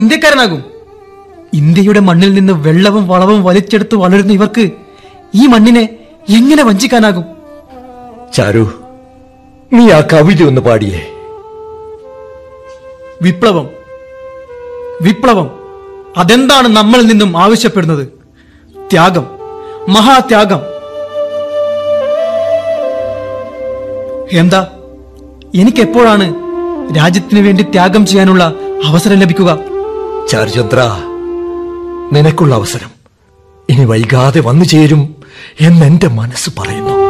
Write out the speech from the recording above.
ഇന്ത്യക്കാരനാകും ഇന്ത്യയുടെ മണ്ണിൽ നിന്ന് വെള്ളവും വളവും വലിച്ചെടുത്ത് വളരുന്ന ഇവർക്ക് ഈ മണ്ണിനെ എങ്ങനെ വഞ്ചിക്കാനാകും ചാരു നീ ആ കവിത ഒന്ന് പാടിയേ വിപ്ലവം വിപ്ലവം അതെന്താണ് നമ്മളിൽ നിന്നും ആവശ്യപ്പെടുന്നത് ത്യാഗം മഹാത്യാഗം എന്താ എനിക്കെപ്പോഴാണ് രാജ്യത്തിന് വേണ്ടി ത്യാഗം ചെയ്യാനുള്ള അവസരം ലഭിക്കുക ചാരുചന്ദ്ര നിനക്കുള്ള അവസരം ഇനി വൈകാതെ വന്നു ചേരും എന്നെന്റെ മനസ്സ് പറയുന്നു